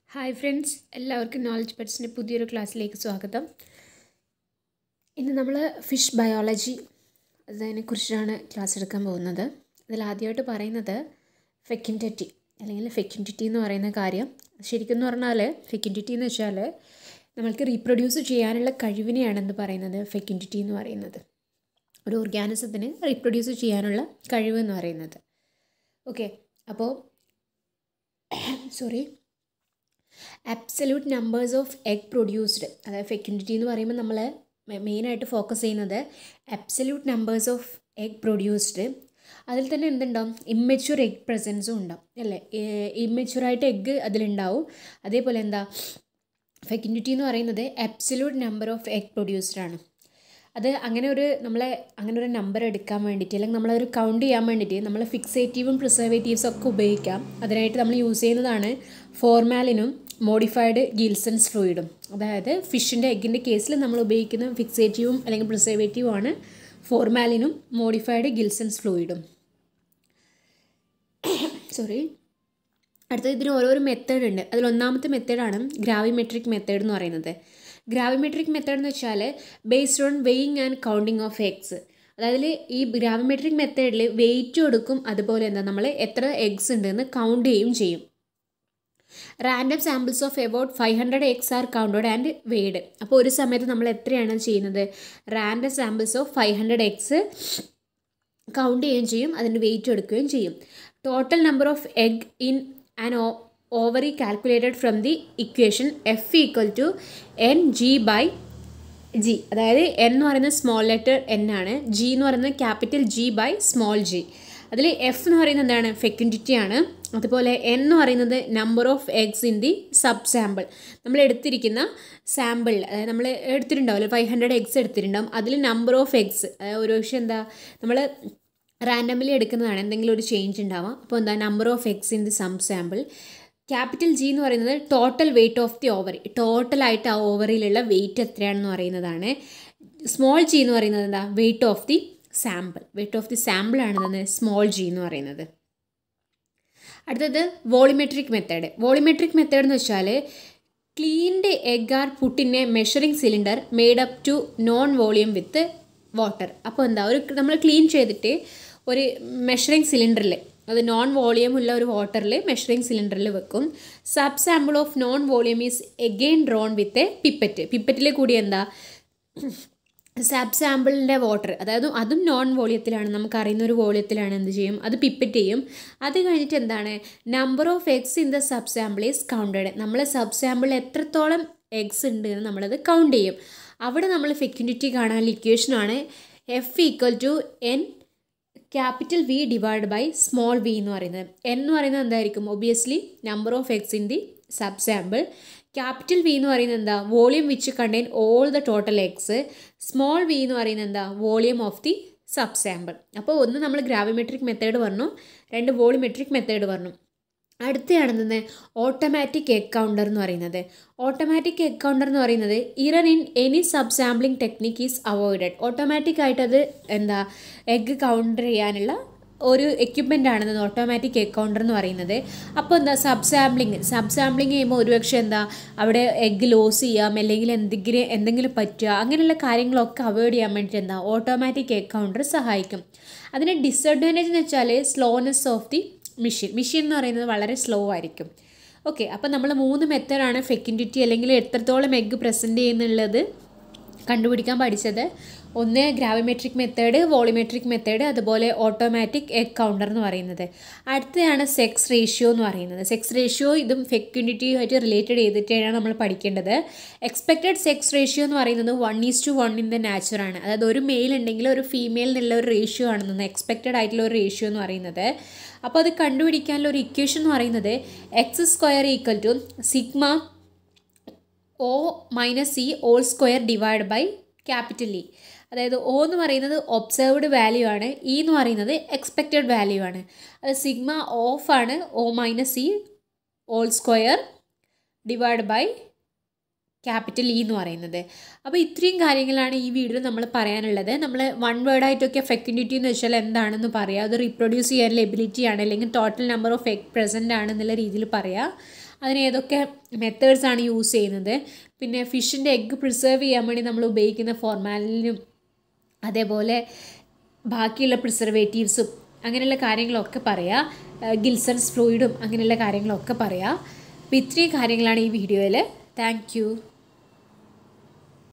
hi friends എല്ലാവർക്കും knowledge പെറ്റ്സിൻ്റെ പുതിയൊരു ക്ലാസ്സിലേക്ക് സ്വാഗതം ഇന്ന് നമ്മൾ ഫിഷ് ബയോളജി അതിനെക്കുറിച്ചാണ് ക്ലാസ് എടുക്കാൻ പോകുന്നത് അതിൽ ആദ്യമായിട്ട് പറയുന്നത് ഫെക്കിൻറ്ററ്റി അല്ലെങ്കിൽ ഫെക്കിൻറ്റിറ്റി എന്ന് പറയുന്ന കാര്യം ശരിക്കും എന്ന് പറഞ്ഞാൽ ഫെക്കിൻറ്റിറ്റി എന്ന് വെച്ചാൽ നമ്മൾക്ക് റീപ്രൊഡ്യൂസ് ചെയ്യാനുള്ള കഴിവിനെയാണ് എന്ത് പറയുന്നത് ഫെക്കിൻറ്റിറ്റി എന്ന് പറയുന്നത് ഒരു ഓർഗാനിസത്തിന് റീപ്രൊഡ്യൂസ് ചെയ്യാനുള്ള കഴിവ് എന്ന് പറയുന്നത് ഓക്കെ അപ്പോൾ sorry absolute numbers of egg produced അതായത് ഫെക്യൂണിറ്റി എന്ന് പറയുമ്പോൾ നമ്മൾ മെയിനായിട്ട് ഫോക്കസ് ചെയ്യുന്നത് absolute numbers of egg produced അതിൽ തന്നെ എന്തുണ്ടാവും ഇമ്മച്യൂർ എഗ് പ്രസൻസും ഉണ്ടാവും അല്ലേ ഇമ്മച്യൂറായിട്ട് എഗ്ഗ് അതിലുണ്ടാവും അതേപോലെ എന്താ ഫെക്യൂണിറ്റി എന്ന് പറയുന്നത് absolute number of egg produced ആണ് അത് അങ്ങനെ ഒരു നമ്മളെ അങ്ങനെ ഒരു നമ്പർ എടുക്കാൻ വേണ്ടിയിട്ട് അല്ലെങ്കിൽ നമ്മളൊരു കൗണ്ട് ചെയ്യാൻ വേണ്ടിയിട്ട് നമ്മൾ ഫിക്സേറ്റീവും പ്രിസർവേറ്റീവ്സും ഒക്കെ ഉപയോഗിക്കാം അതിനായിട്ട് നമ്മൾ യൂസ് ചെയ്യുന്നതാണ് ഫോർമാലിനും മോഡിഫൈഡ് ഗിൽസൺസ് ഫ്ലൂയിഡും അതായത് ഫിഷിൻ്റെ എഗ്ഗിൻ്റെ കേസിൽ നമ്മൾ ഉപയോഗിക്കുന്ന ഫിക്സേറ്റീവും അല്ലെങ്കിൽ പ്രിസർവേറ്റീവും ആണ് ഫോർമാലിനും മോഡിഫൈഡ് ഗിൽസൺസ് ഫ്ലൂയിഡും സോറി അടുത്തത് ഇതിന് ഓരോരോ മെത്തേഡ് ഉണ്ട് അതിൽ ഒന്നാമത്തെ മെത്തേഡാണ് ഗ്രാവിമെട്രിക് മെത്തേഡ് എന്ന് പറയുന്നത് ഗ്രാവിമെട്രിക് മെത്തേഡ് എന്ന് വെച്ചാൽ based on weighing and counting of eggs അതായത് ഈ ഗ്രാവിമെട്രിക് മെത്തേഡിൽ വെയിറ്റ് കൊടുക്കും അതുപോലെ എന്താ നമ്മൾ എത്ര എഗ്സ് ഉണ്ടെന്ന് കൗണ്ട് ചെയ്യും ചെയ്യും random samples of about five hundred eggs are counted and weighed അപ്പോൾ ഒരു സമയത്ത് നമ്മൾ എത്രയാണ് ചെയ്യുന്നത് random samples of five hundred eggs count ചെയ്യുകയും ചെയ്യും അതിൻ്റെ വെയിറ്റ് എടുക്കുകയും ചെയ്യും total number of egg in and ovary calculated from the equation F equal to N G by G അതായത് എൻ എന്ന് പറയുന്നത് സ്മോൾ ലെറ്റർ എൻ ആണ് ജി എന്ന് പറയുന്നത് capital G by small G അതിൽ എഫ് എന്ന് പറയുന്നത് എന്താണ് ഫെക്യൂണ്ടിറ്റി ആണ് അതുപോലെ എൻ എന്ന് പറയുന്നത് number of eggs in the sub sample നമ്മൾ എടുത്തിരിക്കുന്ന സാമ്പിളിൽ അതായത് നമ്മൾ എടുത്തിട്ടുണ്ടാവില്ല ഫൈവ് ഹൺഡ്രഡ് എഗ്സ് എടുത്തിട്ടുണ്ടാവും അതിൽ നമ്പർ ഓഫ് എഗ്സ് അതായത് ഒരു പക്ഷേ എന്താ നമ്മൾ റാൻഡമിലി എടുക്കുന്നതാണ് എന്തെങ്കിലും ഒരു ചേഞ്ച് ഉണ്ടാവാം അപ്പോൾ എന്താ number of eggs in the sum sample capital G എന്ന് പറയുന്നത് total weight of the ovary ടോട്ടലായിട്ട് ആ ഓവറിയിലുള്ള വെയിറ്റ് എത്രയാണെന്ന് പറയുന്നതാണ് സ്മോൾ ജി എന്ന് പറയുന്നത് എന്താ weight of the sample weight of the sample ആണെന്നത് സ്മോൾ ജി എന്ന് പറയുന്നത് അടുത്തത് വോളിമെട്രിക് മെത്തേഡ് വോളിമെട്രിക് മെത്തേഡ് എന്ന് വെച്ചാൽ cleaned egg are put in a measuring cylinder made up to known volume with water അപ്പോൾ എന്താ ഒരു നമ്മൾ ക്ലീൻ ചെയ്തിട്ട് ഒരു മെഷറിംഗ് സിലിണ്ടറിൽ അത് നോൺ വോളിയം ഉള്ള ഒരു വാട്ടറിൽ മെഷറിംഗ് സിലിണ്ടറിൽ വെക്കും sub sample of known volume is again drawn with a pipette പിപ്പറ്റിൽ കൂടി എന്താ സബ് സാമ്പിളിൻ്റെ വാട്ടർ അതായത് അതും നോൺ വോളിയത്തിലാണ് നമുക്കറിയുന്ന ഒരു വോളിയത്തിലാണ് എന്ത് ചെയ്യും അത് പിപ്പറ്റ് ചെയ്യും അത് കഴിഞ്ഞിട്ട് എന്താണ് number of eggs in the sub sample is counted നമ്മൾ സബ് സാമ്പിളിൽ എത്രത്തോളം എഗ്സ് ഉണ്ട് എന്ന് നമ്മളത് കൗണ്ട് ചെയ്യും അവിടെ നമ്മൾ ഫെക്യൂണിറ്റി കാണാനുള്ള ഇക്വേഷനാണ് F equal to N capital V divide by small V എന്ന് പറയുന്നത് എൻ എന്ന് പറയുന്നത് എന്തായിരിക്കും obviously number of eggs in the sub sample capital V എന്ന് പറയുന്നത് എന്താ volume which contain all the total eggs small V എന്ന് പറയുന്നത് എന്താ volume of the sub sample അപ്പോൾ ഒന്ന് നമ്മൾ ഗ്രാവിമെട്രിക് മെത്തേഡ് പറഞ്ഞു രണ്ട് വോളിമെട്രിക് മെത്തേഡ് പറഞ്ഞു അടുത്തയാണെന്ന് ഓട്ടോമാറ്റിക് എഗ് കൗണ്ടർ എന്ന് പറയുന്നത് ഓട്ടോമാറ്റിക് എഗ് കൗണ്ടർ എന്ന് പറയുന്നത് error in any sub sampling technique is avoided automatic ആയിട്ട് അത് എന്താ എഗ് കൗണ്ടർ ചെയ്യാനുള്ള ഒരു എക്യുപ്മെൻ്റ് ആണെന്ന് ഓട്ടോമാറ്റിക് എഗ് കൗണ്ടർ എന്ന് പറയുന്നത് അപ്പോൾ എന്താ സബ് സാമ്പിളിങ് സബ് സാമ്പിളിങ് ചെയ്യുമ്പോൾ ഒരുപക്ഷെ എന്താ അവിടെ എഗ് ലോസ് ചെയ്യാം അല്ലെങ്കിൽ എന്തെങ്കിലും എന്തെങ്കിലും പറ്റുക അങ്ങനെയുള്ള കാര്യങ്ങളൊക്കെ അവോയ്ഡ് ചെയ്യാൻ വേണ്ടിയിട്ട് എന്താ ഓട്ടോമാറ്റിക് എഗ് കൗണ്ടർ സഹായിക്കും അതിന് ഡിസഡ്വാൻറ്റേജ് എന്ന് വെച്ചാൽ slowness of the machine machine എന്ന് പറയുന്നത് വളരെ സ്ലോ ആയിരിക്കും ഓക്കെ അപ്പോൾ നമ്മൾ മൂന്ന് മെത്തേഡാണ് ഫെക്യൂണ്ടിറ്റി അല്ലെങ്കിൽ എത്രത്തോളം എഗ്ഗ് പ്രസൻറ്റ് ചെയ്യുന്നുള്ളത് കണ്ടുപിടിക്കാൻ പഠിച്ചത് ഒന്ന് ഗ്രാവിമെട്രിക് മെത്തേഡ് വോളിമെട്രിക് മെത്തേഡ് അതുപോലെ ഓട്ടോമാറ്റിക് എഗ് കൗണ്ടർ എന്ന് പറയുന്നത് അടുത്തതാണ് സെക്സ് റേഷ്യോ എന്ന് പറയുന്നത് സെക്സ് റേഷ്യോ ഇതും ഫെക്യൂണിറ്റിയുമായിട്ട് റിലേറ്റഡ് ചെയ്തിട്ടാണ് നമ്മൾ പഠിക്കേണ്ടത് എക്സ്പെക്റ്റഡ് സെക്സ് റേഷ്യോ എന്ന് പറയുന്നത് one is to one in the നാച്ചുറാണ് അതായത് ഒരു മെയിൽ ഉണ്ടെങ്കിൽ ഒരു ഫീമെയിലിനുള്ള ഒരു റേഷ്യോ ആണെന്ന് എക്സ്പെക്റ്റഡ് ആയിട്ടുള്ള ഒരു റേഷ്യോ എന്ന് പറയുന്നത് അപ്പോൾ അത് കണ്ടുപിടിക്കാനുള്ള ഒരു ഇക്വേഷൻ എന്ന് പറയുന്നത് X square equal to sigma O minus C all square divide by capital E അതായത് ഒ എന്ന് പറയുന്നത് ഒബ്സർവ്ഡ് വാല്യൂ ആണ് ഇ എന്ന് പറയുന്നത് എക്സ്പെക്റ്റഡ് വാല്യൂ ആണ് അത് സിഗ്മ ഓഫ് ആണ് O minus C all square divide by capital E എന്ന് പറയുന്നത് അപ്പോൾ ഇത്രയും കാര്യങ്ങളാണ് ഈ വീഡിയോയിൽ നമ്മൾ പറയാനുള്ളത് നമ്മൾ വൺ വേർഡായിട്ടൊക്കെ ഫെക്യൂണിറ്റി എന്ന് വെച്ചാൽ എന്താണെന്ന് പറയാം അത് റീപ്രൊഡ്യൂസ് ചെയ്യാനുള്ള എബിലിറ്റി ആണ് അല്ലെങ്കിൽ total number of egg present ആണ് എന്നുള്ള രീതിയിൽ പറയാം അതിന് ഏതൊക്കെ മെത്തേഡ്സ് ആണ് യൂസ് ചെയ്യുന്നത് പിന്നെ ഫിഷിൻ്റെ എഗ്ഗ് പ്രിസർവ് ചെയ്യാൻ വേണ്ടി നമ്മൾ ഉപയോഗിക്കുന്ന ഫോർമാലിനും അതേപോലെ ബാക്കിയുള്ള പ്രിസർവേറ്റീവ്സും അങ്ങനെയുള്ള കാര്യങ്ങളൊക്കെ പറയാം ഗിൽസൺസ് ഫ്ലൂയിഡും അങ്ങനെയുള്ള കാര്യങ്ങളൊക്കെ പറയാം അപ്പോൾ ഇത്രയും കാര്യങ്ങളാണ് ഈ വീഡിയോയിൽ താങ്ക്